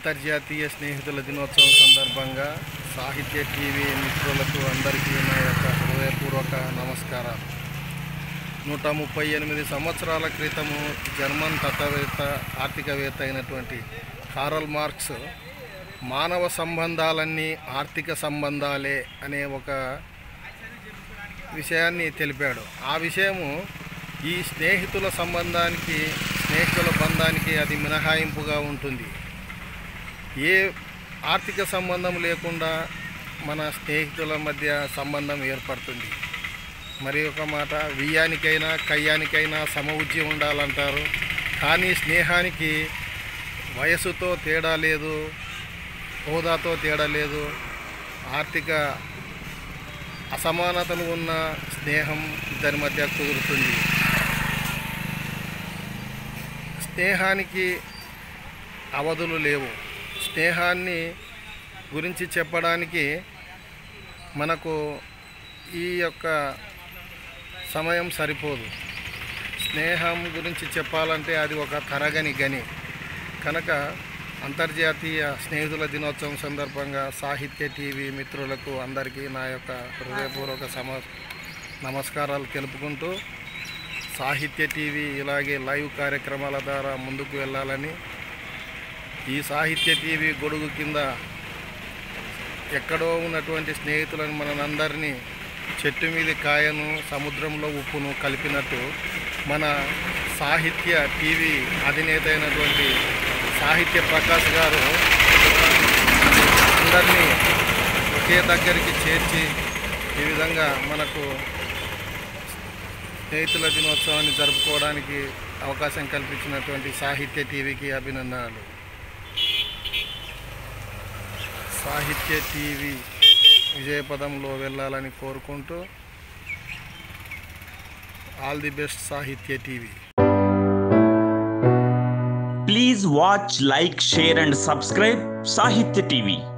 అంతర్జాతీయ స్నేహితుల దినోత్సవం సందర్భంగా సాహిత్య టీవీ మిత్రులకు అందరికీ నా యొక్క హృదయపూర్వక నమస్కారాలు నూట ముప్పై ఎనిమిది సంవత్సరాల క్రితము జర్మన్ తత్వవేత్త ఆర్థికవేత్త అయినటువంటి కారల్ మార్క్స్ మానవ సంబంధాలన్నీ ఆర్థిక సంబంధాలే అనే ఒక విషయాన్ని తెలిపాడు ఆ విషయము ఈ స్నేహితుల సంబంధానికి స్నేహితుల బంధానికి అది మినహాయింపుగా ఉంటుంది ఏ ఆర్థిక సంబంధం లేకుండా మన స్నేహితుల మధ్య సంబంధం ఏర్పడుతుంది మరి ఒక మాట వియ్యానికైనా కయ్యానికైనా సమవుజ్యం ఉండాలంటారు కానీ స్నేహానికి వయసుతో తేడా లేదు హోదాతో తేడా లేదు ఆర్థిక అసమానతలు ఉన్న స్నేహం ఇద్దరి మధ్య కుదురుతుంది స్నేహానికి అవధులు లేవు స్నేహాన్ని గురించి చెప్పడానికి మనకు ఈ యొక్క సమయం సరిపోదు స్నేహం గురించి చెప్పాలంటే అది ఒక తరగని గని కనుక అంతర్జాతీయ స్నేహితుల దినోత్సవం సందర్భంగా సాహిత్య టీవీ మిత్రులకు అందరికీ నా యొక్క హృదయపూర్వక సమ నమస్కారాలు తెలుపుకుంటూ సాహిత్య టీవీ ఇలాగే లైవ్ కార్యక్రమాల ద్వారా ముందుకు వెళ్ళాలని ఈ సాహిత్య టీవీ గొడుగు కింద ఎక్కడో ఉన్నటువంటి స్నేహితులను మనందరినీ చెట్టు మీది కాయను సముద్రంలో ఉప్పును కలిపినట్టు మన సాహిత్య టీవీ అధినేత అయినటువంటి సాహిత్య ప్రకాష్ గారు అందరినీ ఒకే దగ్గరికి చేర్చి ఈ విధంగా మనకు స్నేహితుల దినోత్సవాన్ని జరుపుకోవడానికి అవకాశం కల్పించినటువంటి సాహిత్య టీవీకి అభినందనలు సాహిత్య టీవీ విజయపదంలో వెళ్ళాలని కోరుకుంటూ all the best Sahitya TV Please watch, like, share, and subscribe Sahitya TV.